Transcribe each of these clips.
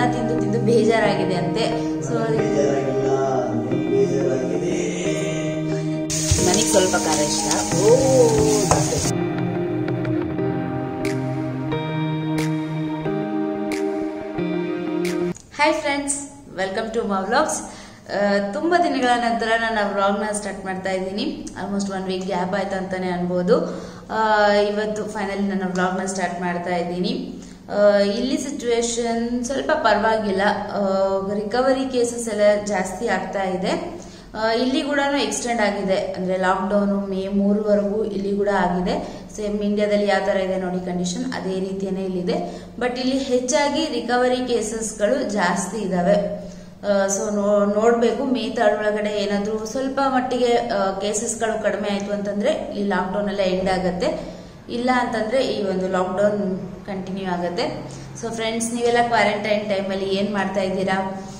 ತಿಂದು ತಿಂದು ಬೇಜಾರಾಗಿದೆ ಅಂತೆ ಸೊ ಬೇಜಾರಾಗಿಲ್ಲ ನಿಮ್ಗೆ ಬೇಜಾರಾಗಿದೆ ನನಗೆ ಸ್ವಲ್ಪ ಖಾರ ಇಷ್ಟ ಓ ಹಾಯ್ ಫ್ರೆಂಡ್ಸ್ ವೆಲ್ಕಮ್ ಟು ಮಾ ವ್ಲಾಗ್ಸ್ ತುಂಬ ದಿನಗಳ ನಂತರ ನಾನು ಆ ವ್ಲಾಗ್ನ ಸ್ಟಾರ್ಟ್ ಮಾಡ್ತಾ ಇದ್ದೀನಿ ಆಲ್ಮೋಸ್ಟ್ ಒನ್ ವೀಕ್ ಗ್ಯಾಪ್ ಆಯ್ತು ಅಂತಾನೆ ಅನ್ಬೋದು ಆ, ಇವತ್ತು ಫೈನಲಿ ನನ್ನ ವ್ಲಾಗ್ನ ಸ್ಟಾರ್ಟ್ ಮಾಡ್ತಾ ಇದ್ದೀನಿ ಆ, ಇಲ್ಲಿ ಸಿಚುವೇಶನ್ ಸ್ವಲ್ಪ ಪರವಾಗಿಲ್ಲ ರಿಕವರಿ ಕೇಸಸ್ ಎಲ್ಲ ಜಾಸ್ತಿ ಆಗ್ತಾ ಇದೆ ಆ, ಇಲ್ಲಿ ಕೂಡ ಎಕ್ಸ್ಟೆಂಡ್ ಆಗಿದೆ ಅಂದ್ರೆ ಲಾಕ್ಡೌನ್ ಮೇ ಮೂರವರೆಗೂ ಇಲ್ಲಿ ಕೂಡ ಆಗಿದೆ ಸೇಮ್ ಇಂಡಿಯಾದಲ್ಲಿ ಯಾವ ತರ ಇದೆ ನೋಡಿ ಕಂಡೀಷನ್ ಅದೇ ರೀತಿಯೇ ಇಲ್ಲಿದೆ ಬಟ್ ಇಲ್ಲಿ ಹೆಚ್ಚಾಗಿ ರಿಕವರಿ ಕೇಸಸ್ಗಳು ಜಾಸ್ತಿ ಇದಾವೆ ಸೊ ನೋಡ್ಬೇಕು ಮೇ ತರ್ಡ್ ಒಳಗಡೆ ಏನಾದ್ರೂ ಸ್ವಲ್ಪ ಮಟ್ಟಿಗೆ ಕೇಸಸ್ಗಳು ಕಡಿಮೆ ಆಯ್ತು ಅಂತಂದ್ರೆ ಈ ಲಾಕ್ಡೌನ್ ಎಲ್ಲ ಎಂಡ್ ಆಗತ್ತೆ ಇಲ್ಲ ಅಂತಂದ್ರೆ ಈ ಒಂದು ಲಾಕ್ಡೌನ್ ಕಂಟಿನ್ಯೂ ಆಗುತ್ತೆ ಸೊ ಫ್ರೆಂಡ್ಸ್ ನೀವೆಲ್ಲ ಕ್ವಾರಂಟೈನ್ ಟೈಮಲ್ಲಿ ಏನ್ ಮಾಡ್ತಾ ಇದ್ದೀರಾ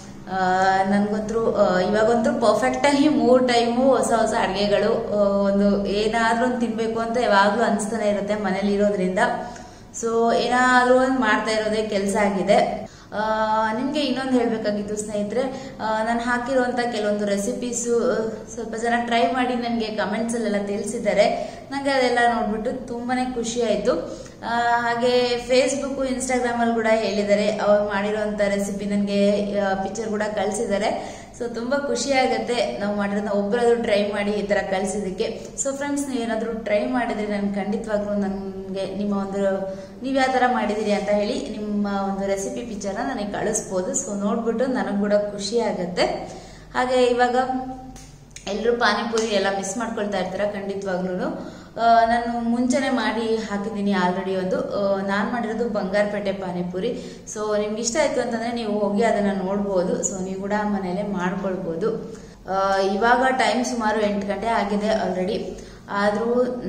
ನನ್ಗಂತೂ ಇವಾಗಂತೂ ಪರ್ಫೆಕ್ಟ್ ಆಗಿ ಮೂರ್ ಟೈಮು ಹೊಸ ಹೊಸ ಅಡುಗೆಗಳು ಒಂದು ಏನಾದ್ರೂ ಒಂದು ತಿನ್ಬೇಕು ಅಂತ ಯಾವಾಗ್ಲೂ ಅನಿಸ್ತಾನೆ ಇರುತ್ತೆ ಮನೇಲಿ ಇರೋದ್ರಿಂದ ಸೊ ಏನಾದ್ರೂ ಒಂದು ಮಾಡ್ತಾ ಇರೋದೇ ಕೆಲಸ ಆಗಿದೆ ಆ, ನಿಮ್ಗೆ ಇನ್ನೊಂದು ಹೇಳ್ಬೇಕಾಗಿತ್ತು ಸ್ನೇಹಿತರೆ ನಾನು ಹಾಕಿರುವಂತ ಕೆಲವೊಂದು ರೆಸಿಪೀಸು ಸ್ವಲ್ಪ ಜನ ಟ್ರೈ ಮಾಡಿ ನನಗೆ ಕಮೆಂಟ್ಸ್ ಅಲ್ಲೆಲ್ಲ ತಿಳಿಸಿದ್ದಾರೆ ನನಗೆ ಅದೆಲ್ಲ ನೋಡ್ಬಿಟ್ಟು ತುಂಬಾನೇ ಖುಷಿ ಆಯ್ತು ಆ, ಹಾಗೆ ಫೇಸ್ಬುಕ್ ಇನ್ಸ್ಟಾಗ್ರಾಮ್ ಅಲ್ಲಿ ಕೂಡ ಹೇಳಿದ್ದಾರೆ ಅವ್ರು ಮಾಡಿರುವಂತ ರೆಸಿಪಿ ನನಗೆ ಪಿಕ್ಚರ್ ಕೂಡ ಕಳಿಸಿದ್ದಾರೆ ಸೊ ತುಂಬಾ ಖುಷಿ ಆಗುತ್ತೆ ನಾವು ಮಾಡಿರೋದನ್ನ ಒಬ್ಬರಾದ್ರೂ ಟ್ರೈ ಮಾಡಿ ಈ ತರ ಕಳ್ಸಿದಕ್ಕೆ ಸೊ ಫ್ರೆಂಡ್ಸ್ ನೀವೇನಾದ್ರೂ ಟ್ರೈ ಮಾಡಿದ್ರೆ ನನ್ಗೆ ಖಂಡಿತವಾಗ್ಲೂ ನನಗೆ ನಿಮ್ಮ ಒಂದು ನೀವು ಯಾವ ತರ ಮಾಡಿದಿರಿ ಅಂತ ಹೇಳಿ ನಿಮ್ಮ ಒಂದು ರೆಸಿಪಿ ಪಿಕ್ಚರ್ನ ನನಗೆ ಕಳಿಸ್ಬೋದು ಸೊ ನೋಡ್ಬಿಟ್ಟು ನನಗೆ ಕೂಡ ಖುಷಿ ಆಗುತ್ತೆ ಹಾಗೆ ಇವಾಗ ಎಲ್ಲರೂ ಪಾನಿಪುರಿ ಎಲ್ಲ ಮಿಸ್ ಮಾಡ್ಕೊಳ್ತಾ ಇರ್ತಾರ ಖಂಡಿತವಾಗ್ಲೂ ನಾನು ಮುಂಚೆನೆ ಮಾಡಿ ಹಾಕಿದ್ದೀನಿ ಆಲ್ರೆಡಿ ಒಂದು ನಾನು ಮಾಡಿರೋದು ಬಂಗಾರಪೇಟೆ ಪಾನಿಪುರಿ ಸೊ ನಿಮ್ಗೆ ಇಷ್ಟ ಆಯ್ತು ಅಂತಂದ್ರೆ ನೀವು ಹೋಗಿ ಅದನ್ನ ನೋಡ್ಬೋದು ಸೊ ನೀವು ಕೂಡ ಮನೇಲೆ ಮಾಡ್ಕೊಳ್ಬೋದು ಆ, ಇವಾಗ ಟೈಮ್ ಸುಮಾರು ಎಂಟು ಗಂಟೆ ಆಗಿದೆ ಆಲ್ರೆಡಿ ಆದರೂ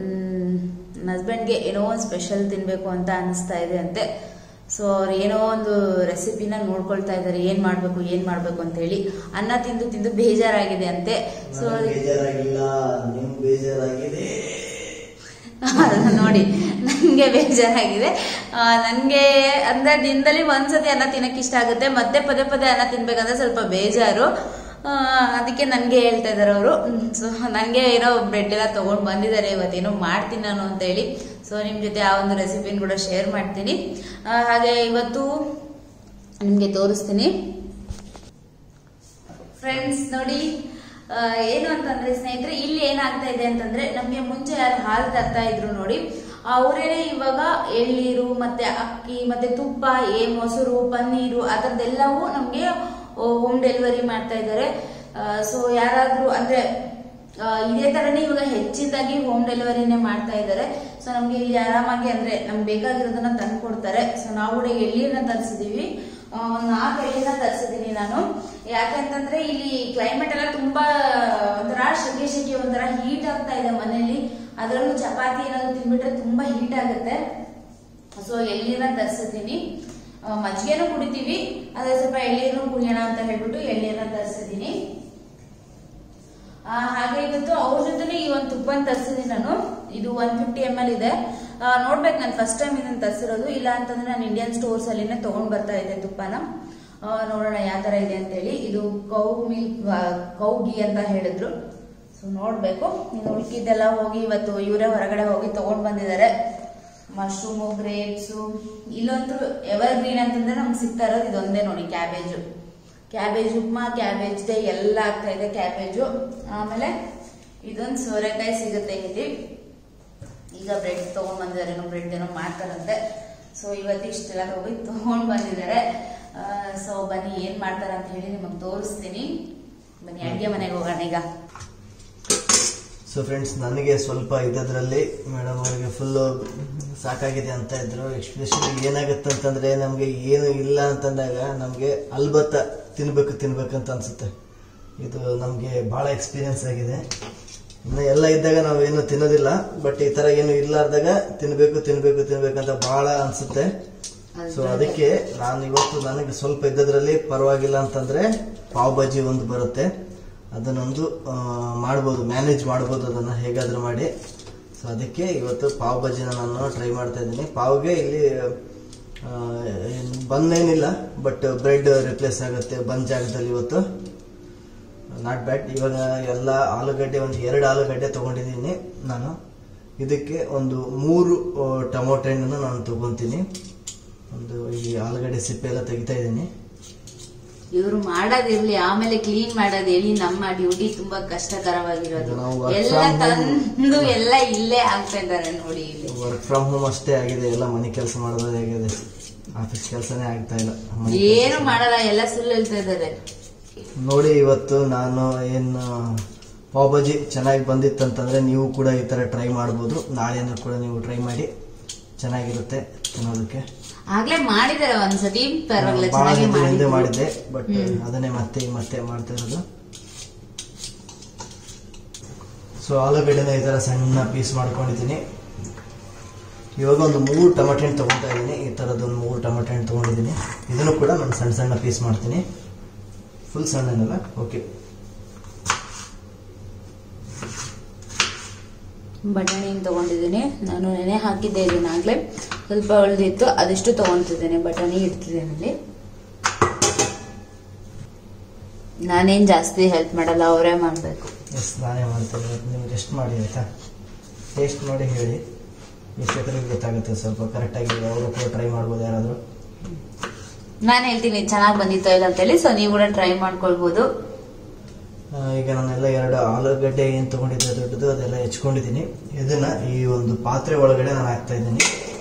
ನನ್ನ ಹಸ್ಬೆಂಡ್ಗೆ ಏನೋ ಒಂದು ಸ್ಪೆಷಲ್ ತಿನ್ಬೇಕು ಅಂತ ಅನಿಸ್ತಾ ಇದೆ ಅಂತೆ ಸೊ ಅವ್ರು ಏನೋ ಒಂದು ರೆಸಿಪಿನ ನೋಡ್ಕೊಳ್ತಾ ಇದ್ದಾರೆ ಏನ್ ಮಾಡ್ಬೇಕು ಏನ್ ಮಾಡ್ಬೇಕು ಅಂತ ಹೇಳಿ ಅನ್ನ ತಿಂದು ತಿಂದು ಬೇಜಾರಾಗಿದೆ ಅಂತೆ ಸೊ ನನಗೆ ಬೇಜಾರಾಗಿಲ್ಲ ನಿಮ್ಗೆ ಬೇಜಾರಾಗಿದೆ ಅದನ್ನ ನೋಡಿ ನನಗೆ ಬೇಜಾರಾಗಿದೆ ಆ, ನನ್ಗೆ ಅಂದ್ರೆ ದಿನದಲ್ಲಿ ಒಂದ್ಸತಿ ಅನ್ನ ತಿನ್ನಕ್ ಇಷ್ಟ ಆಗುತ್ತೆ ಮತ್ತೆ ಪದೇ ಪದೇ ಅನ್ನ ತಿನ್ಬೇಕಂದ್ರೆ ಸ್ವಲ್ಪ ಬೇಜಾರು ಆ, ಅದಕ್ಕೆ ನನ್ಗೆ ಹೇಳ್ತಾ ಇದಾರೆ ಅವರು ಸೊ ನನಗೆ ಏನೋ ಬ್ರೆಡ್ ಎಲ್ಲ ತಗೊಂಡ್ ಬಂದಿದ್ದಾರೆ ಇವತ್ತೇನೋ ಮಾಡ್ತೀನಿ ನಾನು ಅಂತ ಹೇಳಿ ಸೊ ನಿಮ್ ಜೊತೆ ಆ ಒಂದು ರೆಸಿಪಿನ ಕೂಡ ಶೇರ್ ಮಾಡ್ತೀನಿ ಆ, ಹಾಗೆ ಇವತ್ತು ನಿಮ್ಗೆ ತೋರಿಸ್ತೀನಿ ಫ್ರೆಂಡ್ಸ್ ನೋಡಿ ಆ, ಏನು ಅಂತಂದ್ರೆ ಸ್ನೇಹಿತರೆ ಇಲ್ಲಿ ಏನಾಗ್ತಾ ಇದೆ ಅಂತಂದ್ರೆ ನಮ್ಗೆ ಮುಂಚೆ ಯಾರು ಹಾಲು ತರ್ತಾ ಇದ್ರು ನೋಡಿ ಅವರೇನೆ ಇವಾಗ ಎಳ್ನೀರು ಮತ್ತೆ ಅಕ್ಕಿ ಮತ್ತೆ ತುಪ್ಪ ಏ ಮೊಸರು ಪನ್ನೀರು ಆ ಥರದ್ದೆಲ್ಲವೂ ನಮ್ಗೆ ಹೋಮ್ ಡೆಲಿವರಿ ಮಾಡ್ತಾ ಇದ್ದಾರೆ ಸೊ ಯಾರಾದ್ರೂ ಅಂದ್ರೆ ಆ, ಇದೇ ತರನೇ ಇವಾಗ ಹೆಚ್ಚಿನದಾಗಿ ಹೋಮ್ ಡೆಲಿವರಿನೇ ಮಾಡ್ತಾ ಇದ್ದಾರೆ ಸೊ ನಮ್ಗೆ ಇಲ್ಲಿ ಆರಾಮಾಗಿ ಅಂದ್ರೆ ನಮ್ಗೆ ಬೇಕಾಗಿರೋದನ್ನ ತಂದು ಕೊಡ್ತಾರೆ ಸೊ ನಾವು ಕೂಡ ಎಳ್ನೀರನ್ನ ತರಿಸಿದೀವಿ ಒಂದ್ ನಾಲ್ಕು ಎಳ್ನೀರನ್ನ ತರಿಸಿದೀನಿ ನಾನು ಯಾಕಂತಂದ್ರೆ ಇಲ್ಲಿ ಕ್ಲೈಮೇಟ್ ಎಲ್ಲ ತುಂಬಾ ಒಂಥರ ಶೆಕೆ ಶೆಕೆ ಒಂಥರ ಹೀಟ್ ಆಗ್ತಾ ಇದೆ ಮನೆಯಲ್ಲಿ ಅದರಲ್ಲೂ ಚಪಾತಿ ಏನಾದ್ರು ತಿನ್ಬಿಟ್ರೆ ತುಂಬಾ ಹೀಟ್ ಆಗುತ್ತೆ ಸೊ ಎಳ್ನೀರನ್ನ ತರಿಸಿದ್ದೀನಿ ಮಜ್ಜಿಗೆನೂ ಕುಡಿತೀವಿ ಅದೇ ಸ್ವಲ್ಪ ಎಳ್ನೀರು ಕುಡಿಯೋಣ ಅಂತ ಹೇಳ್ಬಿಟ್ಟು ಎಳ್ನೀರನ್ನ ತರಿಸಿದ್ದೀನಿ ಆ, ಹಾಗೆ ಇವತ್ತು ಅವ್ರ ಜೊತೆನೆ ಈ ಒಂದು ತುಪ್ಪನ ತರಿಸಿದೀನಿ ನಾನು ಇದು ಒನ್ ಫಿಫ್ಟಿ ಎಮ್ ಎಲ್ ಇದೆ ಆ, ನೋಡ್ಬೇಕು ನಾನು ಫಸ್ಟ್ ಟೈಮ್ ಇದನ್ನ ತರಿಸಿರೋದು ಇಲ್ಲ ಅಂತಂದ್ರೆ ನಾನು ಇಂಡಿಯನ್ ಸ್ಟೋರ್ಸ್ ಅಲ್ಲಿನೇ ತಗೊಂಡ್ ಬರ್ತಾ ಇದ್ದೆ ತುಪ್ಪನ ಆ, ನೋಡೋಣ ಯಾವ ತರ ಇದೆ ಅಂತ ಹೇಳಿ ಇದು ಕೌ ಮಿಲ್ಕ್ ಕೌ ಗೀ ಅಂತ ಹೇಳಿದ್ರು ಸೊ ನೋಡ್ಬೇಕು ನೀನು ಉಳ್ಕಿದ್ದೆಲ್ಲ ಹೋಗಿ ಇವತ್ತು ಇವರೇ ಹೊರಗಡೆ ಹೋಗಿ ತಗೊಂಡ್ ಬಂದಿದ್ದಾರೆ ಮಶ್ರೂಮು ಗ್ರೇಪ್ಸು ಇಲ್ಲಂತೂ ಎವರ್ ಗ್ರೀನ್ ಅಂತಂದ್ರೆ ನಮ್ಗೆ ಸಿಗ್ತಾ ಇರೋದು ಇದೊಂದೇ ನೋಡಿ cabbage cabbage upma cabbage day ಎಲ್ಲ ಆಗ್ತಾ ಇದೆ ಕ್ಯಾಬೇಜು ಆಮೇಲೆ ಇದೊಂದು ಸೋರೆಕಾಯಿ ಸಿಗುತ್ತೆ ಇಲ್ಲಿ ಈಗ ಬ್ರೆಡ್ ತಗೊಂಡ್ ಬಂದಿದ್ದಾರೆ ಏನೋ ಬ್ರೆಡ್ ಏನೋ ಮಾಡ್ತಾರಂತೆ ಸೊ ಇವತ್ತು ಇಷ್ಟೆಲ್ಲ ಹೋಗಿ ತಗೊಂಡ್ ಬಂದಿದ್ದಾರೆ ಸೊ ಬನ್ನಿ ಏನ್ ಮಾಡ್ತಾರ ಅಂತ ಹೇಳಿ ನಿಮಗೆ ತೋರಿಸ್ತೀನಿ ಬನ್ನಿ ಅಡ್ಗೆ ಮನೆಗೆ ಹೋಗೋಣ ಈಗ ಸೊ ಫ್ರೆಂಡ್ಸ್ ನನಗೆ ಸ್ವಲ್ಪ ಇದ್ದದ್ರಲ್ಲಿ ಮೇಡಮ್ ಅವರಿಗೆ ಫುಲ್ ಸಾಕಾಗಿದೆ ಅಂತ ಇದ್ರು ಎಕ್ಸ್ಪ್ರೆಷನ್ ಏನಾಗುತ್ತೆ ಅಂತಂದ್ರೆ ನಮಗೆ ಏನು ಇಲ್ಲ ಅಂತಂದಾಗ ನಮಗೆ ಅಲ್ಬತ್ತ ತಿನ್ಬೇಕು ತಿನ್ಬೇಕಂತ ಅನ್ಸುತ್ತೆ ಇದು ನಮಗೆ ಬಹಳ ಎಕ್ಸ್ಪೀರಿಯನ್ಸ್ ಆಗಿದೆ ಇನ್ನು ಎಲ್ಲ ಇದ್ದಾಗ ನಾವು ಏನು ತಿನ್ನೋದಿಲ್ಲ ಬಟ್ ಈ ತರ ಏನು ಇಲ್ಲಾರ್ದಾಗ ತಿನ್ಬೇಕು ತಿನ್ಬೇಕು ತಿನ್ಬೇಕಂತ ಬಹಳ ಅನ್ಸುತ್ತೆ ಸೊ ಅದಕ್ಕೆ ನಾನು ಇವತ್ತು ನನಗೆ ಸ್ವಲ್ಪ ಇದ್ದದ್ರಲ್ಲಿ ಪರವಾಗಿಲ್ಲ ಅಂತಂದ್ರೆ ಪಾವ್ ಭಾಜಿ ಒಂದು ಬರುತ್ತೆ ಅದನ್ನೊಂದು ಆ, ಮಾಡ್ಬೋದು ಮ್ಯಾನೇಜ್ ಮಾಡ್ಬೋದು ಅದನ್ನ ಹೇಗಾದ್ರೂ ಮಾಡಿ ಸೊ ಅದಕ್ಕೆ ಇವತ್ತು ಪಾವ್ ಭಾಜಿನ ನಾನು ಟ್ರೈ ಮಾಡ್ತಾ ಇದ್ದೀನಿ ಪಾವ್ಗೆ ಇಲ್ಲಿ ಬನ್ ಏನಿಲ್ಲ ಬಟ್ ಬ್ರೆಡ್ ರಿಪ್ಲೇಸ್ ಆಗುತ್ತೆ ಬನ್ ಜಾಗದಲ್ಲಿ ಇವತ್ತು ನಾಟ್ ಬ್ಯಾಡ್ ಇವಾಗ ಎಲ್ಲ ಆಲೂಗಡ್ಡೆ ಒಂದು ಎರಡು ಆಲೂಗಡ್ಡೆ ತಗೊಂಡಿದ್ದೀನಿ ನಾನು ಇದಕ್ಕೆ ಒಂದು ಮೂರು ಟೊಮೊಟೊ ಹಣ್ಣನ್ನು ನಾನು ತಗೊಂತೀನಿ ಒಂದು ಈ ಆಲೂಗಡ್ಡೆ ಸಿಪ್ಪೆ ಎಲ್ಲ ತೆಗಿತಾ ಇದ್ದೀನಿ ಇವ್ರು ಮಾಡೋದಿರ್ಲಿ ಆಮೇಲೆ ಕ್ಲೀನ್ ಮಾಡೋದ್ ಹೇಳಿ ನಮ್ಮ ಡ್ಯೂಟಿ ತುಂಬಾ ಕಷ್ಟಕರವಾಗಿರೋದು ನಾವು work ಎಲ್ಲ from home- ತಂದು ಎಲ್ಲ ಇಲ್ಲೇ ಆಗ್ತಾ ಇದ್ದಾರೆ ನೋಡಿ ಇಲ್ಲಿ ವರ್ಕ್ ಫ್ರಮ್ ಹೋಮ್ ಅಷ್ಟೇ ಆಗಿದೆ ಎಲ್ಲ ಮನೆ ಕೆಲಸ ಮಾಡೋದೇ ಆಗಿದೆ ಆಫೀಸ್ ಕೆಲಸನೇ ಆಗ್ತಾ ಇಲ್ಲ ಮನೆ ಏನು ಮಾಡಲ್ಲ ಎಲ್ಲ ಸುಳ್ಳು ಹೇಳ್ತಾ ಇದ್ದಾರೆ ನೋಡಿ ಇವತ್ತು ನಾನು ಏನು ಪಾವ್ ಭಾಜಿ ಚೆನ್ನಾಗಿ ಬಂದಿತ್ತಂತಂದ್ರೆ ನೀವು ಕೂಡ ಈ ತರ ಟ್ರೈ ಮಾಡ್ಬೋದು ನಾಳೆನೂ ಕೂಡ ನೀವು ಟ್ರೈ ಮಾಡಿ ಚೆನ್ನಾಗಿರುತ್ತೆ ತಿನ್ನೋದಕ್ಕೆ ಆಗ್ಲೇ ಮಾಡಿದಾರೆ ಒಂದ್ಸತಿ ಪರವಾಗಿಲ್ಲ ಬಹಳ ಚೆನ್ನಾಗಿ ದಿನ ಹಿಂದೆ ಮಾಡಿದ್ರು. ಮಾಡಿದ್ದೆ ಬಟ್ ಅದನ್ನೇ ಮತ್ತೆ ಮತ್ತೆ ಮಾಡ್ತಾ ಇರೋದು ಸೊ ಆಲೂಗಡ್ಡೆನ ಈ ತರ ಸಣ್ಣ ಪೀಸ್ ಮಾಡ್ಕೊಂಡಿದ್ದೀನಿ ಇವಾಗ ಒಂದು ಮೂರು ಟೊಮೆಟೊ ಹಣ್ಣು ತಗೊತಾ ಇದ್ದೀನಿ ಈ ಥರದ್ದು ಒಂದು ಮೂರು ಟೊಮೆಟೊ ಹಣ್ಣು ತೊಗೊಂಡಿದ್ದೀನಿ ಇದನ್ನು ಕೂಡ ನಾನು ಸಣ್ಣ ಸಣ್ಣ ಪೀಸ್ ಮಾಡ್ತೀನಿ ಫುಲ್ ಸಣ್ಣ ಏನಲ್ಲ ಓಕೆ ಬಟಾಣಿ ತಗೊಂಡಿದ್ದೀನಿ ನಾನು ನೆನೆ ಹಾಕಿದ್ದೆ ಇದನ್ನ ಆಗ್ಲೇ ಸ್ವಲ್ಪ ಉಳಿದಿತ್ತು ಅದಿಷ್ಟು ತಗೊಂತಿದ್ದೇನೆ ಬಟಾಣಿ ಇಡ್ತಿದ್ದೇನೆ ಅಲ್ಲಿ ನಾನೇನ್ ಜಾಸ್ತಿ ಹೆಲ್ಪ್ ಮಾಡಲ್ಲ ಅವರೇ ಮಾಡ್ಬೇಕು ಎಸ್ ನಾನೇ ಮಾಡ್ತೇನೆ ಇವತ್ತು ನೀವು ರೆಸ್ಟ್ ಮಾಡಿ ಆಯಿತಾ ಟೇಸ್ಟ್ ಮಾಡಿ ಹೇಳಿ ಎಷ್ಟೊತ್ತರಿಗೆ ಗೊತ್ತಾಗುತ್ತೆ ಸ್ವಲ್ಪ ಕರೆಕ್ಟಾಗಿ ಅವರು ಕೂಡ ಟ್ರೈ ಮಾಡ್ಬೋದು ಯಾರಾದರೂ ನಾನು ಹೇಳ್ತೀನಿ ಚೆನ್ನಾಗಿ ಬಂದಿತ್ತೋ ಇಲ್ಲ ಅಂತೇಳಿ ಸೊ ನೀವು ಕೂಡ ಟ್ರೈ ಮಾಡ್ಕೊಳ್ಬೋದು ಆ, ಈಗ ನಾನೆಲ್ಲ ಎರಡು ಆಲೂಗಡ್ಡೆ ಏನು ತೊಗೊಂಡಿದ್ದೆ ದೊಡ್ಡದು ಅದೆಲ್ಲ ಹೆಚ್ಕೊಂಡಿದ್ದೀನಿ ಇದನ್ನ ಈ ಒಂದು ಪಾತ್ರೆ ಒಳಗಡೆ ನಾನು ಹಾಕ್ತಾ ಇದ್ದೀನಿ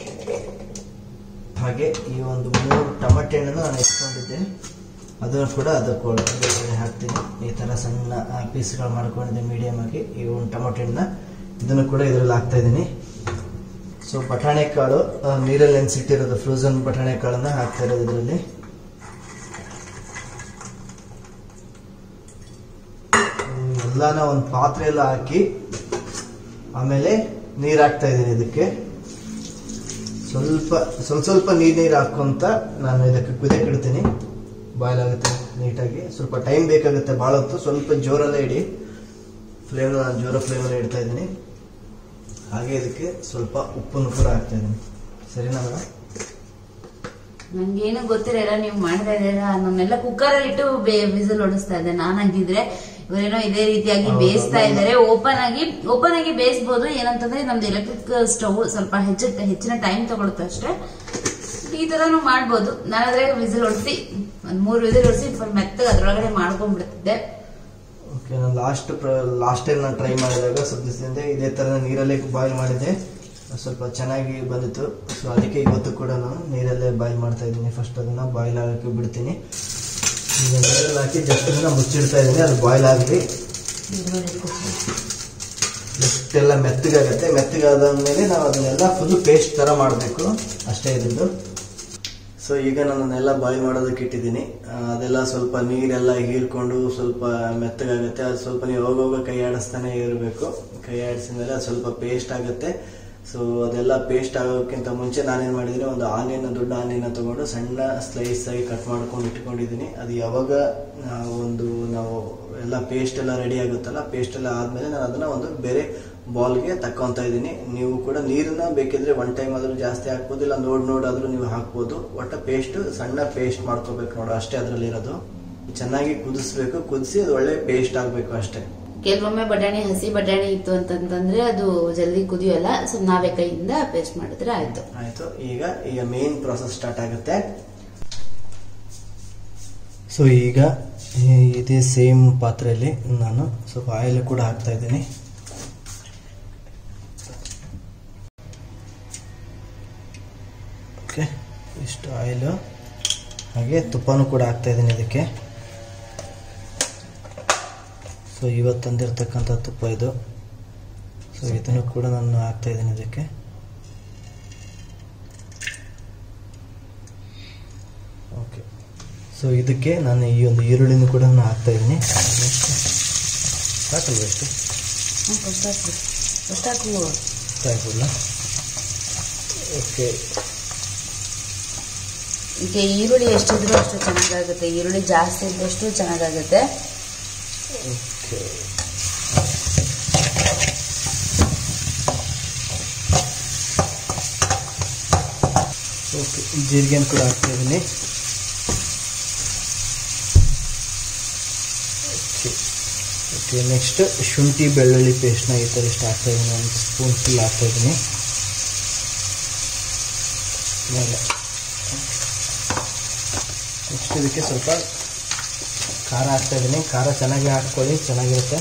ಹಾಗೆ ಈ ಒಂದು ಮೂರು ಟಮಟೆ ಹಣ್ಣನ್ನು ನಾನು ಹೆಚ್ಕೊಂಡಿದ್ದೆ ಅದನ್ನು ಕೂಡ ಅದಕ್ಕೆ ಒಳಗಡೆ ಹಾಕ್ತೀನಿ ಈ ಥರ ಸಣ್ಣ ಪೀಸ್ಗಳು ಮಾಡ್ಕೊಂಡಿದ್ದೆ ಮೀಡಿಯಮ್ ಆಗಿ ಈ ಒಂದು ಟೊಮಟೆ ಹಣ್ಣನ್ನ ಇದನ್ನು ಕೂಡ ಇದರಲ್ಲಿ ಹಾಕ್ತಾ ಇದ್ದೀನಿ ಸೊ ಬಟಾಣೆ ಕಾಳು ಆ, ನೀರಲ್ಲಿ ನೆನೆಸಿಟ್ಟಿರೋದು ಫ್ರೋಸನ್ ಬಟಾಣೆ ಕಾಳನ್ನ ಹಾಕ್ತಾ ಇರೋದು ಇದರಲ್ಲಿ ಎಲ್ಲಾನ ಒಂದು ಪಾತ್ರೆ ಎಲ್ಲ ಹಾಕಿ ಆಮೇಲೆ ನೀರು ಹಾಕ್ತಾ ಇದ್ದೀನಿ ಇದಕ್ಕೆ ಸ್ವಲ್ಪ ಸ್ವಲ್ಪ ಸ್ವಲ್ಪ ನೀರು ನೀರು ಹಾಕೊಂತ ನಾನು ಇದಕ್ಕೆ ಕುದಿಯಕ್ಕೆ ಇಡ್ತೀನಿ ಬಾಯ್ಲ್ ಆಗುತ್ತೆ ನೀಟಾಗಿ ಸ್ವಲ್ಪ ಟೈಮ್ ಬೇಕಾಗುತ್ತೆ ಭಾಳ ಹೊತ್ತು ಸ್ವಲ್ಪ ಜೋರಲ್ಲೇ ಇಡಿ ಫ್ಲೇಮ್ ನಾನು ಜೋರ ಫ್ಲೇಮಲ್ಲೇ ಇಡ್ತಾ ಇದ್ದೀನಿ ಹಾಗೆ ಇದಕ್ಕೆ ಸ್ವಲ್ಪ ಉಪ್ಪನ್ನು ಕೂಡ ಹಾಕ್ತಾ ಇದ್ದೀನಿ ಸರಿನಾ ಮೇಡಮ್ ನಂಗೇನು ಗೊತ್ತಿರಲ್ಲ ನೀವು ಮಾಡ್ತಾ ಇದ್ದೀರಾ ನನ್ನೆಲ್ಲ ಕುಕ್ಕರ್ ಅಲ್ಲಿ ಇಟ್ಟು ವಿಸಿಲ್ ಹೊಡಿಸ್ತಾ ಇದ್ದೆ ನಾನಾಗಿದ್ರೆ ಇವರೇನೋ ಇದೇ ರೀತಿಯಾಗಿ ಹೌದು, ಬೇಯಿಸ್ತಾ ಅದನ್ನ- ಇದ್ದಾರೆ ಓಪನ್ ಆಗಿ ಓಪನ್ ಆಗಿ ಬೇಯಿಸಬಹುದು ಏನಂತಂದ್ರೆ ನಮ್ದು ಎಲೆಕ್ಟ್ರಿಕ್ ಸ್ಟವ್ ಸ್ವಲ್ಪ ಹೆಚ್ಚು ಹೆಚ್ಚಿನ ಟೈಮ್ ತಗೊಳುತ್ತೆ ಅಷ್ಟೇ ಈ ತರನು ಮಾಡ್ಬೋದು ನಾನಾದ್ರೆ ವಿಸಿಲ್ ಹೊಡಿಸಿ ಒಂದ್ ಮೂರು ವಿಸಿಲ್ ಹೊಡಿಸಿ ಫುಲ್ ಮೆತ್ತಗೆ ಅದ್ರೊಳಗಡೆ ಮಾಡ್ಕೊಂಡ್ಬಿಡ್ತಿದ್ದೆ ಓಕೆ ನಾನು ಲಾಸ್ಟ್ ಲಾಸ್ಟ್ ಟೈಮ್ ನಾನು ಟ್ರೈ ಮಾಡಿದಾಗ ಸ್ವಲ್ಪ ದಿವಸದಿಂದ ಇದೇ ಥರ ನೀರಲ್ಲೇ ಬಾಯ್ಲ್ ಮಾಡಿದ್ದೆ ಸ್ವಲ್ಪ ಚೆನ್ನಾಗಿ ಬಂದಿತ್ತು ಸೊ ಅದಕ್ಕೆ ಇವತ್ತು ಕೂಡ ನಾನು ನೀರಲ್ಲೇ ಬಾಯ್ಲ್ ಮಾಡ್ತಾ ಇದ್ದೀನಿ ಫಸ್ಟ್ ಅದನ್ನ ಬಾಯ್ಲ್ ಆಗಕ್ಕೆ ಬಿಡ್ತೀನಿ ಈಗ ನೀರಲ್ಲಿ ಹಾಕಿ ಜಸ್ಟ್ ಅದನ್ನ ಮುಚ್ಚಿಡ್ತಾ ಇದ್ದೀನಿ ಅದು ಬಾಯ್ಲ್ ಆಗಲಿ ಎಷ್ಟೆಲ್ಲ ಮೆತ್ತಗಾಗತ್ತೆ ಮೆತ್ತಗಾದ ಮೇಲೆ ನಾವು ಅದನ್ನೆಲ್ಲ ಫುಲ್ ಪೇಸ್ಟ್ ಥರ ಮಾಡಬೇಕು ಅಷ್ಟೇ ಇದ್ದಿದ್ದು ಸೊ ಈಗ ನಾನನ್ನೆಲ್ಲ ಬಾಯ್ಲ್ ಮಾಡೋದಕ್ಕೆ ಇಟ್ಟಿದ್ದೀನಿ ಆ, ಅದೆಲ್ಲ ಸ್ವಲ್ಪ ನೀರೆಲ್ಲ ಹೀರ್ಕೊಂಡು ಸ್ವಲ್ಪ ಮೆತ್ತಗಾಗುತ್ತೆ ಅದು ಸ್ವಲ್ಪ ನೀವು ಹೋಗೋವಾಗ ಕೈ ಆಡಿಸ್ತಾನೆ ಇರಬೇಕು ಕೈ ಆಡಿಸಿದ ಮೇಲೆ ಅದು ಸ್ವಲ್ಪ ಪೇಸ್ಟ್ ಆಗುತ್ತೆ ಸೊ ಅದೆಲ್ಲ ಪೇಸ್ಟ್ ಆಗೋಕ್ಕಿಂತ ಮುಂಚೆ ನಾನೇನು ಮಾಡಿದ್ದೀನಿ ಒಂದು ಆನಿಯನ್ ದೊಡ್ಡ ಆನಿಯನ್ ತಗೊಂಡು ಸಣ್ಣ ಸ್ಲೈಸ್ ಆಗಿ ಕಟ್ ಮಾಡ್ಕೊಂಡು ಇಟ್ಕೊಂಡಿದ್ದೀನಿ ಅದು ಯಾವಾಗ ಆ, ಒಂದು ನಾವು ಎಲ್ಲ ಪೇಸ್ಟ್ ಎಲ್ಲ ರೆಡಿ ಆಗುತ್ತಲ್ಲ ಪೇಸ್ಟ್ ಎಲ್ಲ ಆದಮೇಲೆ ನಾನು ಅದನ್ನ ಒಂದು ಬೇರೆ ಬಾಲ್ಗೆ ತಕ್ಕೊಂತ ಇದ್ದೀನಿ ನೀವು ಕೂಡ ನೀರನ್ನ ಬೇಕಿದ್ರೆ ಒನ್ ಟೈಮ್ ಆದ್ರೂ ಜಾಸ್ತಿ ಹಾಕ್ಬೋದು ಇಲ್ಲ ನೋಡ್ ನೋಡಾದ್ರೂ ನೀವು ಹಾಕ್ಬೋದು ಒಟ್ಟ ಪೇಸ್ಟ್ ಸಣ್ಣ ಪೇಸ್ಟ್ ಮಾಡ್ಕೋಬೇಕು ನೋಡು ಅಷ್ಟೇ ಅದರಲ್ಲಿ ಇರೋದು ಚೆನ್ನಾಗಿ ಕುದಿಸ್ಬೇಕು ಕುದಿಸಿ ಅದು ಒಳ್ಳೆ ಪೇಸ್ಟ್ ಆಗಬೇಕು ಅಷ್ಟೇ ಕೆಲವೊಮ್ಮೆ ಬಟಾಣಿ ಹಸಿ ಬಟಾಣಿ ಇತ್ತು ಅಂತಂತಂದ್ರೆ ಅದು ಜಲ್ದಿ ಕುದಿಯೋಲ್ಲ ಸೊ ನಾವೇ ಕೈಯಿಂದ ಪೇಸ್ಟ್ ಮಾಡಿದ್ರೆ ಆಯ್ತು ಆಯ್ತು ಈಗ ಈಗ ಮೇನ್ ಪ್ರಾಸೆಸ್ ಸ್ಟಾರ್ಟ್ ಆಗುತ್ತೆ ಸೊ ಈಗ ಈ- ಇದೇ ಸೇಮ್ ಪಾತ್ರೆಯಲ್ಲಿ ನಾನು ಸ್ವಲ್ಪ ಆಯಿಲ್ ಕೂಡ ಹಾಕ್ತಾ ಇದ್ದೀನಿ ಓಕೆ ಇಷ್ಟು ಆಯಿಲು ಹಾಗೆ ತುಪ್ಪನೂ ಕೂಡ ಹಾಕ್ತಾ ಇದ್ದೀನಿ ಇದಕ್ಕೆ ಸೊ ಇವತ್ತು ತಂದಿರತಕ್ಕಂಥ ತುಪ್ಪ ಇದು ಸೊ ಇದನ್ನು ಕೂಡ ನಾನು ಹಾಕ್ತಾ ಇದ್ದೀನಿ ಇದಕ್ಕೆ ಓಕೆ ಸೊ ಇದಕ್ಕೆ ನಾನು ಈ ಒಂದು ಈರುಳ್ಳಿನೂ ಕೂಡ ನಾನು ಹಾಕ್ತಾ ಇದ್ದೀನಿ ಸಾಕಲ್ವ ಎಷ್ಟು ಗೊತ್ತಾಕು ಸಾಕಿಲ್ಲ ಓಕೆ ಈಗ ಈರುಳ್ಳಿ ಎಷ್ಟಿದ್ರೂ ಅಷ್ಟು ಚೆನ್ನಾಗಾಗುತ್ತೆ ಈರುಳ್ಳಿ ಜಾಸ್ತಿ ಇದ್ದಷ್ಟು ಚೆನ್ನಾಗಾಗುತ್ತೆ ಓಕೆ ಓಕೆ ಜೀರಿಗೆನ ಕೂಡ ಹಾಕ್ತಾ ಇದ್ದೀನಿ ಓಕೆ ಓಕೆ ನೆಕ್ಸ್ಟ್ ಶುಂಠಿ ಬೆಳ್ಳುಳ್ಳಿ ಪೇಸ್ಟ್ನ ಈ ಥರ ಇಷ್ಟು ಹಾಕ್ತಾ ಇದ್ದೀನಿ ಒಂದು ಸ್ಪೂನ್ ಫುಲ್ ಹಾಕ್ತಾ ಇದ್ದೀನಿ ಮೇಲೆ ನೆಕ್ಸ್ಟ್ ಇದಕ್ಕೆ ಸ್ವಲ್ಪ ಖಾರ ಹಾಕ್ತಾ ಇದ್ದೀನಿ ಖಾರ ಚೆನ್ನಾಗಿ ಹಾಕ್ಕೊಳ್ಳಿ ಚೆನ್ನಾಗಿರುತ್ತೆ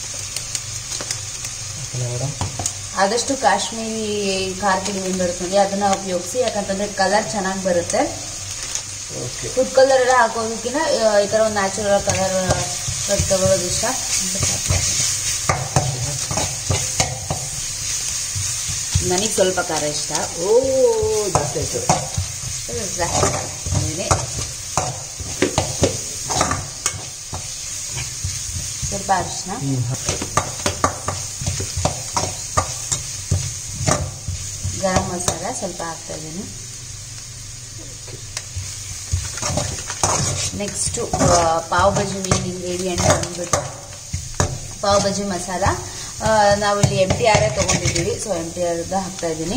ಓಕೆನಾ ಮೇಡಮ್ ಆದಷ್ಟು ಕಾಶ್ಮೀರಿ ಖಾರ ಪುಡಿ ಏನ್ ಬರುತ್ತೆ ನೋಡಿ ಅದನ್ನ ಉಪಯೋಗಿಸಿ ಯಾಕಂತಂದ್ರೆ ಕಲರ್ ಚೆನ್ನಾಗಿ ಬರುತ್ತೆ ಓಕೆ ಫುಡ್ ಕಲರ್ ಎಲ್ಲ ಹಾಕೋದಕ್ಕಿಂತ ಆ, ಈ ತರ ಒಂದು ನ್ಯಾಚುರಲ್ ಕಲರ್ ತಗೊಳ್ಳೋದು ಇಷ್ಟ ನನಗೆ ಸ್ವಲ್ಪ ಖಾರ ಇಷ್ಟ ಓ ಜಾಸ್ತಿ ಆಯಿತು ಜಾಸ್ತಿ ಖಾರ ಆಮೇಲೆ ಸ್ವಲ್ಪ ಅರಿಶಿನ ಹ್ಞೂ ಗರಂ ಮಸಾಲ ಸ್ವಲ್ಪ ಹಾಕ್ತಾ ಇದ್ದೀನಿ next pav bhaji main ingredient ಬಂದ್ಬಿಟ್ಟು ಪಾವ್ ಭಾಜಿ ಮಸಾಲ ಆ, ನಾವಿಲ್ಲಿ ಎಮ್ ಟಿ ಆರೇ ತೊಗೊಂಡಿದ್ದೀವಿ ಸೊ ಎಮ್ ಟಿ ಆರ್ದ ಹಾಕ್ತಾ ಇದ್ದೀನಿ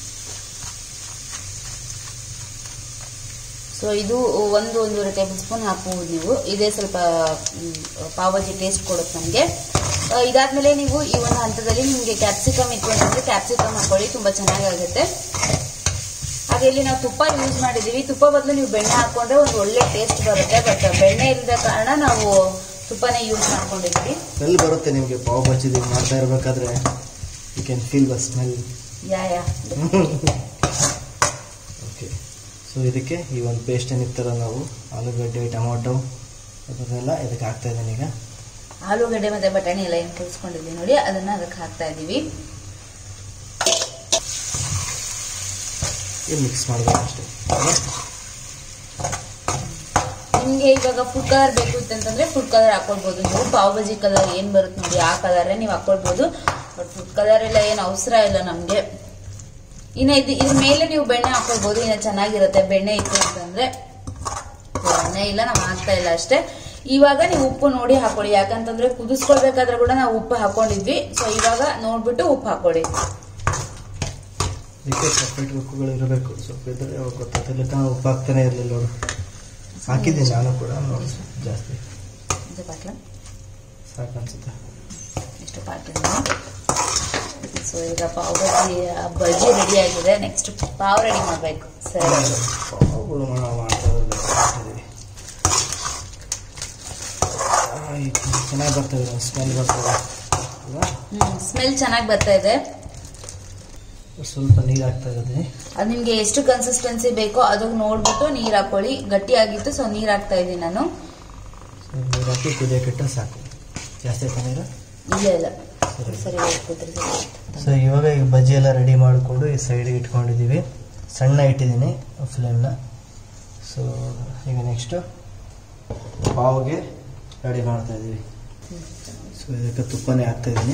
ಸೊ ಇದು ಒಂದು ಒಂದೂವರೆ ಟೇಬಲ್ ಸ್ಪೂನ್ ಹಾಕ್ಬೋದು ನೀವು ಇದೇ ಸ್ವಲ್ಪ ಮ್, ಪಾವ್ ಭಾಜಿ ಟೇಸ್ಟ್ ಕೊಡುತ್ತೆ ನಮಗೆ ಇದಾದ್ಮೇಲೆ ನೀವು ಈ ಒಂದು ಹಂತದಲ್ಲಿ ನಿಮಗೆ ಕ್ಯಾಪ್ಸಿಕಮ್ ಇಟ್ಕೊಂಡ್ರೆ ಕ್ಯಾಪ್ಸಿಕಮ್ ಹಾಕೊಳ್ಳಿ ತುಂಬಾ ಚೆನ್ನಾಗಾಗುತ್ತೆ ಹಾಗೆ ಇಲ್ಲಿ ನಾವು ತುಪ್ಪ ಯೂಸ್ ಮಾಡಿದೀವಿ ತುಪ್ಪ ಬದಲು ನೀವು ಬೆಣ್ಣೆ ಹಾಕೊಂಡ್ರೆ ಒಂದು ಒಳ್ಳೆ ಟೇಸ್ಟ್ ಬರುತ್ತೆ ಬಟ್ ಬೆಣ್ಣೆ ಇಲ್ಲದ ಕಾರಣ ನಾವು ತುಪ್ಪನೇ ಯೂಸ್ ಮಾಡ್ಕೊಂಡಿದ್ವಿ ಸ್ಮೆಲ್ ಬರುತ್ತೆ ನಿಮಗೆ ಪಾವ್ ಬಜ್ಜಿದು ಹಿಂಗ್ ಮಾಡ್ತಾ ಇರಬೇಕಾದ್ರೆ you can feel the smell yeah yeah okay so ಇದಕ್ಕೆ ಈ ಒಂದು ಪೇಸ್ಟ್ ಏನಿತ್ತಲ್ಲ ನಾವು ಆಲೂಗಡ್ಡೆ ಟೊಮೊಟೊ ಅದನ್ನೆಲ್ಲ ಇದಕ್ಕೆ ಹಾಕ್ತಾ ಇದ್ದೀನಿ ಈಗ ಆಲೂಗಡ್ಡೆ ಮತ್ತೆ ಬಟಾಣಿ ಎಲ್ಲ ಏನು ಕುದಿಸ್ಕೊಂಡಿದ್ವಿ ನೋಡಿ ಅದನ್ನ ಅದಕ್ಕೆ ಹಾಕ್ತಾ ಇದೀವಿ ಇದು ಮಿಕ್ಸ್ ಮಾಡಬೇಕು ಅಷ್ಟೇ ನಿಮ್ಗೆ ಇವಾಗ ಫುಡ್ ಕಲರ್ ಬೇಕು ಅಂತಂದ್ರೆ ಫುಡ್ ಕಲರ್ ಹಾಕೊಳ್ಬಹುದು ನೀವು ಪಾವ್ ಭಾಜಿ ಕಲರ್ ಏನ್ ಬರುತ್ತೆ ನೋಡಿ ಆ ಕಲರೇ ನೀವು ಹಾಕೊಳ್ಬಹುದು ಬಟ್ ಫುಡ್ ಕಲರ್ ಎಲ್ಲ ಏನು ಅವಸರ ಇಲ್ಲ ನಮ್ಗೆ ಇನ್ನ ಇದು ಇದ್ರ ಮೇಲೆ ನೀವು ಬೆಣ್ಣೆ ಹಾಕೊಳ್ಬಹುದು ಇನ್ನ ಚೆನ್ನಾಗಿರುತ್ತೆ ಬೆಣ್ಣೆ ಇತ್ತು ಅಂತಂದ್ರೆ ಬೆಣ್ಣೆ ಇಲ್ಲ ನಾವು ಹಾಕ್ತಾ ಇಲ್ಲ ಅಷ್ಟೇ ಇವಾಗ ನೀವು ಉಪ್ಪು ನೋಡಿ ಹಾಕೊಳ್ಳಿ ಯಾಕಂತಂದ್ರೆ ಕುದಿಸ್ಕೊಳ್ಬೇಕಾದ್ರೆ ಕೂಡ ನಾವು ಉಪ್ಪು ಹಾಕೊಂಡಿದ್ವಿ ಸೊ ಇವಾಗ ನೋಡ್ಬಿಟ್ಟು ಉಪ್ಪು ಹಾಕೊಳ್ಳಿ ಇದಕ್ಕೆ ಸಪ್ರೇಟ್ ಉಪ್ಪುಗಳು ಇರಬೇಕು ಸ್ವಲ್ಪ ಇದ್ರೆ ಅವಾಗ ಗೊತ್ತಾಗ್ತಿಲ್ಲ ತಾನು ಉಪ್ಪು ಹಾಕ್ತಾನೆ ಇರಲಿಲ್ಲ ನೋಡು ಹಾಕಿದ್ದೀನಿ ನಾನು ಕೂಡ ನೋಡಿ ಜಾಸ್ತಿ ಇದು ಪಾಟ್ಲ ಸಾಕು ಅನ್ಸುತ್ತೆ ಇಷ್ಟು ಪಾಕಿದ್ದೀನಿ ಸೊ ಈಗ ಪಾವ್ ಭಾಜಿ ಆ ಬಜ್ಜಿ ರೆಡಿ ಆಗಿದೆ ನೆಕ್ಸ್ಟ್ ಪಾವ್ ರೆಡಿ ಮಾಡ್ಬೇಕು ಸರಿ ಪಾವುಗಳು ಮಾ- ಮಾಡ್ತಾ ಇದ್ದೀವಿ ಚೆನ್ನಾಗಿ ಬರ್ತದೆ ಸ್ಮೆಲ್ ಬರ್ತದೆ ಅಲ್ವಾ ಸ್ಮೆಲ್ ಚೆನ್ನಾಗಿ ಬರ್ತಾ ಇದೆ ಸ್ವಲ್ಪ ನೀರು ಹಾಕ್ತಾ ಇದ್ದೀನಿ ಅದು ನಿಮ್ಗೆ ಎಷ್ಟು ಕನ್ಸಿಸ್ಟೆನ್ಸಿ ಬೇಕೋ ಅದಕ್ಕೆ ನೋಡ್ಬಿಟ್ಟು ನೀರ್ ಹಾಕೊಳ್ಳಿ ಗಟ್ಟಿ ಆಗಿತ್ತು ಸೊ ನೀರ್ ಹಾಕ್ತಾ ಇದ್ದೀನಿ ನಾನು ಸೊ ನೀರು ಹಾಕಿ ಕುದಿಯೋಕ್ಕಿಟ್ಟು ಸಾಕು ಜಾಸ್ತಿ ಆಯ್ತಾ ನೀರು ಇಲ್ಲ ಇಲ್ಲ ಸರಿ. ಸರಿ ಹೋಗ್ತಿದ್ರಿ ಸೊ ಇವಾಗ ಈ ಬಜ್ಜಿ ಎಲ್ಲ ರೆಡಿ ಮಾಡಿಕೊಂಡು ಈ ಸೈಡಿಗೆ ಇಟ್ಕೊಂಡಿದ್ದೀವಿ ಸಣ್ಣ ಇಟ್ಟಿದ್ದೀನಿ ಫ್ಲೇಮ್ನ ಸೊ ಈಗ ನೆಕ್ಸ್ಟು ಪಾವ್ಗೆ ರೆಡಿ ಮಾಡ್ತಾ ಇದ್ದೀವಿ ಸೊ ಇದಕ್ಕೆ ತುಪ್ಪನೇ ಹಾಕ್ತಾ ಇದ್ದೀನಿ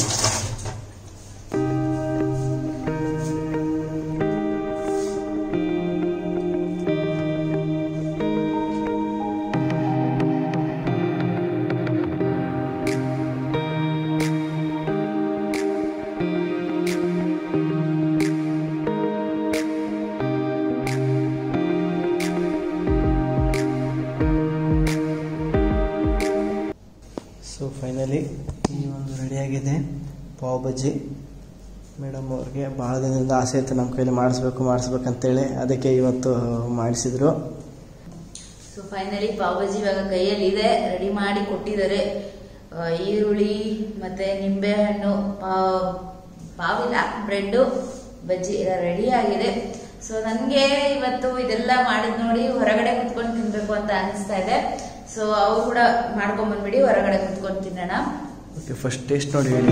ಸೊ ಫೈನಲಿ ಈ ಒಂದು ರೆಡಿಯಾಗಿದೆ ಪಾವ್ ಬಜ್ಜಿ ಮೇಡಮ್ ಅವ್ರಿಗೆ ಭಾಳ ದಿನದಿಂದ ಆಸೆ ಇತ್ತು ನಮ್ಮ ಕೈಲಿ ಮಾಡಿಸ್ಬೇಕು ಮಾಡಿಸ್ಬೇಕಂತೇಳಿ ಅದಕ್ಕೆ ಇವತ್ತು ಮಾಡಿಸಿದ್ರು ಸೊ ಫೈನಲಿ ಪಾವ್ ಭಾಜಿ ಇವಾಗ ಕೈಯಲ್ಲಿ ಇದೆ ರೆಡಿ ಮಾಡಿ ಕೊಟ್ಟಿದ್ದಾರೆ ಆ, ಈರುಳ್ಳಿ ಮತ್ತೆ ನಿಂಬೆ ಹಣ್ಣು ಪಾವ್ ಪಾವಿಲ್ಲ ಬ್ರೆಡ್ ಬಜ್ಜಿ ಎಲ್ಲ ರೆಡಿ ಆಗಿದೆ ಸೊ ನನಗೆ ಇವತ್ತು ಇದೆಲ್ಲ ಮಾಡಿದ್ ನೋಡಿ ಹೊರಗಡೆ ಕುತ್ಕೊಂಡು ತಿನ್ಬೇಕು ಅಂತ ಅನಿಸ್ತಾ ಇದೆ ಸೊ ಅವ್ರು ಕೂಡ ಮಾಡ್ಕೊಂಡ್ ಬಂದ್ಬಿಡಿ ಹೊರಗಡೆ ಕುತ್ಕೊಂಡು ತಿನ್ನೋಣ ಓಕೆ ಫಸ್ಟ್ ಟೇಸ್ಟ್ ನೋಡಿ ಹೇಳಿ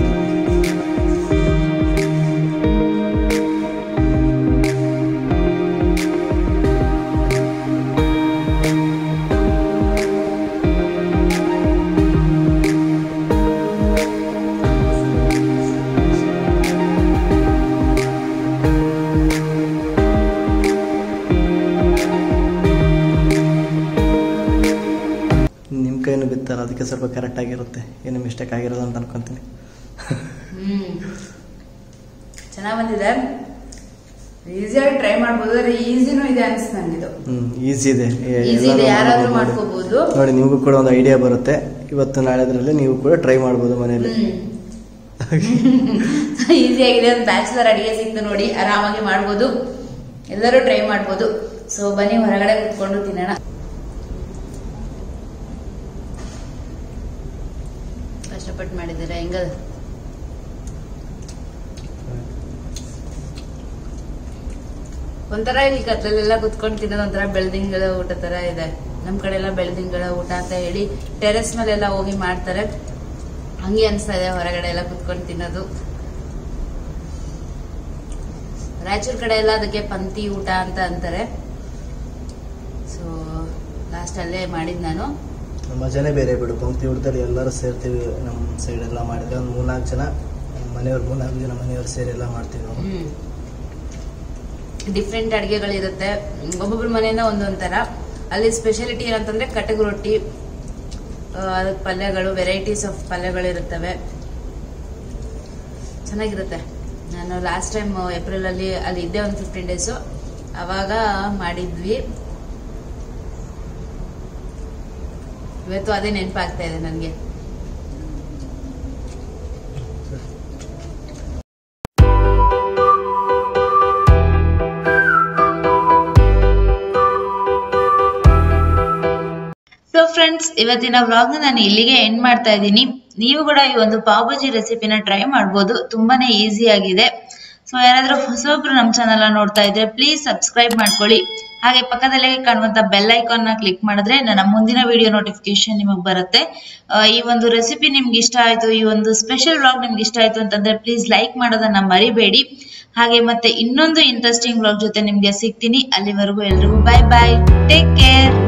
ನಿಮ್ಮ ಕೈನೂ ಬಿತ್ತಲ್ಲ ಅದಕ್ಕೆ ಸ್ವಲ್ಪ ಕರೆಕ್ಟ್ ಆಗಿರುತ್ತೆ ಏನು ಮಿಸ್ಟೇಕ್ ಆಗಿರೋದು ಅಂತ ಅನ್ಕೊಂತೀನಿ ಹ್ಮ್ ಚೆನ್ನಾಗ್ ಬಂದಿದೆ ಈಸಿಯಾಗಿ ಟ್ರೈ ಮಾಡ್ಬೋದು ಆದ್ರೆ ಈಸಿನೂ ಇದೆ ಅನ್ಸ್ ನಂಗಿದು ಹ್ಮ್ ಈಸಿ ಇದೆ ಎ- ಈಸಿ ಎಲ್ಲರೂ ಇದೆ ಯಾರಾದ್ರೂ ಮಾಡ್ಬೋದು. ಮಾಡ್ಕೋಬಹುದು ನೋಡಿ ನಿಮಗೂ ಕೂಡ ಒಂದು ಐಡಿಯಾ ಬರುತ್ತೆ ಇವತ್ತು ನಾಳೆದ್ರಲ್ಲಿ ನೀವು ಕೂಡ ಟ್ರೈ ಮಾಡ್ಬೋದು ಮನೇಲಿ ಈಸಿ ಆಗಿದೆ ಒಂದು ಬ್ಯಾಚುಲರ್ ಅಡಿಗೆ ಸಿಕ್ತು ನೋಡಿ ಆರಾಮಾಗಿ ಮಾಡ್ಬೋದು ಎಲ್ಲರೂ ಟ್ರೈ ಮಾಡ್ಬೋದು ಸೊ ಬನ್ನಿ ಹೊರಗಡೆ ಕುತ್ಕೊಂಡು ತಿನ್ನೋಣ ಕಷ್ಟಪಟ್ಟು ಮಾಡಿದ್ದೀರಾ ಹೆಂಗದ ಒಂಥರ ಇಲ್ಲಿ ಕತ್ಲಲ್ಲೆಲ್ಲ ಕುತ್ಕೊಂಡು ತಿನ್ನೋದು ಒಂಥರ ಬೆಳ್ದಿಂಗಳ ಊಟ ತರ ಇದೆ ನಮ್ ಕಡೆ ಎಲ್ಲ ಬೆಳ್ದಿಂಗಳ ಊಟ ಅಂತ ಹೇಳಿ ಟೆರೆಸ್ ಮೇಲೆಲ್ಲ ಹೋಗಿ ಮಾಡ್ತಾರೆ ಹಂಗೆ ಅನ್ಸ್ತಾ ಇದೆ ಹೊರಗಡೆ ಎಲ್ಲ ಕುತ್ಕೊಂಡು ತಿನ್ನೋದು ರಾಯಚೂರ್ ಕಡೆ ಎಲ್ಲ ಅದಕ್ಕೆ ಪಂಕ್ತಿ ಊಟ ಅಂತ ಅಂತಾರೆ ಸೊ ಲಾಸ್ಟ್ ಅಲ್ಲೇ ಮಾಡಿದ್ ನಾನು ಮಜಾನೇ ಬೇರೆ ಬಿಡು ಪಂಕ್ತಿ ಊಟದಲ್ಲಿ ಎಲ್ಲರೂ ಸೇರ್ತೀವಿ ನಮ್ಮ ಸೈಡ್ ಎಲ್ಲ ಮಾಡಿದ್ರೆ ಒಂದು ಮೂರ್ನಾಲ್ಕು ಜನ ನಮ್ಮ ಮನೆಯವ್ರು ಮೂರ್ನಾಲ್ಕು ಜನ ಮನೆಯವ್ರು ಸೇರಿ ಎಲ್ಲ ಮಾಡ್ತೀವಿ ನಾವು ಡಿಫ್ರೆಂಟ್ ಅಡುಗೆಗಳಿರುತ್ತೆ ಒಬ್ಬೊಬ್ರ ಮನೆಯಿಂದ ಒಂದೊಂದ್ ತರ ಅಲ್ಲಿ ಸ್ಪೆಷಾಲಿಟಿ ಏನಂತಂದ್ರೆ ಕಟಕ್ ರೊಟ್ಟಿ ಆ, ಅದಕ್ಕೆ ಪಲ್ಯಗಳು ವೆರೈಟೀಸ್ ಆಫ್ ಪಲ್ಯಗಳಿರುತ್ತವೆ ಚೆನ್ನಾಗಿರುತ್ತೆ ನಾನು ಲಾಸ್ಟ್ ಟೈಮ್ ಏಪ್ರಿಲ್ ಅಲ್ಲಿ ಅಲ್ಲಿ ಇದ್ದೆ ಒಂದು ಫಿಫ್ಟೀನ್ ಡೇಸು ಅವಾಗ ಮಾಡಿದ್ವಿ ಇವತ್ತು ಅದೇ ನೆನಪಾಗ್ತಾ ಇದೆ ನನಗೆ ಸೊ ಫ್ರೆಂಡ್ಸ್ ಇವತ್ತಿನ ವ್ಲಾಗ್ ನಾನು ಇಲ್ಲಿಗೆ ಎಂಡ್ ಮಾಡ್ತಾ ಇದ್ದೀನಿ ನೀವು ಕೂಡ ಈ ಒಂದು ಪಾವಭಾಜಿ ರೆಸಿಪಿನ ಟ್ರೈ ಮಾಡ್ಬೋದು ತುಂಬಾನೇ ಈಸಿ ಆಗಿದೆ ಸೊ ಯಾರಾದ್ರೂ ಹೊಸೊಬ್ರು ನಮ್ಮ ಚಾನಲ್ ನೋಡ್ತಾ ಇದ್ರೆ ಪ್ಲೀಸ್ ಸಬ್ಸ್ಕ್ರೈಬ್ ಮಾಡ್ಕೊಳ್ಳಿ ಹಾಗೆ ಪಕ್ಕದಲ್ಲೇ ಕಾಣುವಂತ ಬೆಲ್ ಐಕಾನ್ ನ ಕ್ಲಿಕ್ ಮಾಡಿದ್ರೆ ನನ್ನ ಮುಂದಿನ ವಿಡಿಯೋ ನೋಟಿಫಿಕೇಶನ್ ನಿಮಗೆ ಬರುತ್ತೆ ಆ, ಈ ಒಂದು ರೆಸಿಪಿ ನಿಮ್ಗೆ ಇಷ್ಟ ಆಯ್ತು ಈ ಒಂದು ಸ್ಪೆಷಲ್ ವ್ಲಾಗ್ ನಿಮ್ಗೆ ಇಷ್ಟ ಆಯ್ತು ಅಂತಂದ್ರೆ ಪ್ಲೀಸ್ ಲೈಕ್ ಮಾಡೋದನ್ನ ಮರಿಬೇಡಿ ಹಾಗೆ ಮತ್ತೆ ಇನ್ನೊಂದು ಇಂಟ್ರೆಸ್ಟಿಂಗ್ ವ್ಲಾಗ್ ಜೊತೆ ನಿಮ್ಗೆ ಸಿಗ್ತೀನಿ ಅಲ್ಲಿವರೆಗೂ ಎಲ್ರಿಗೂ ಬೈ ಬೈ ಟೇಕ್ ಕೇರ್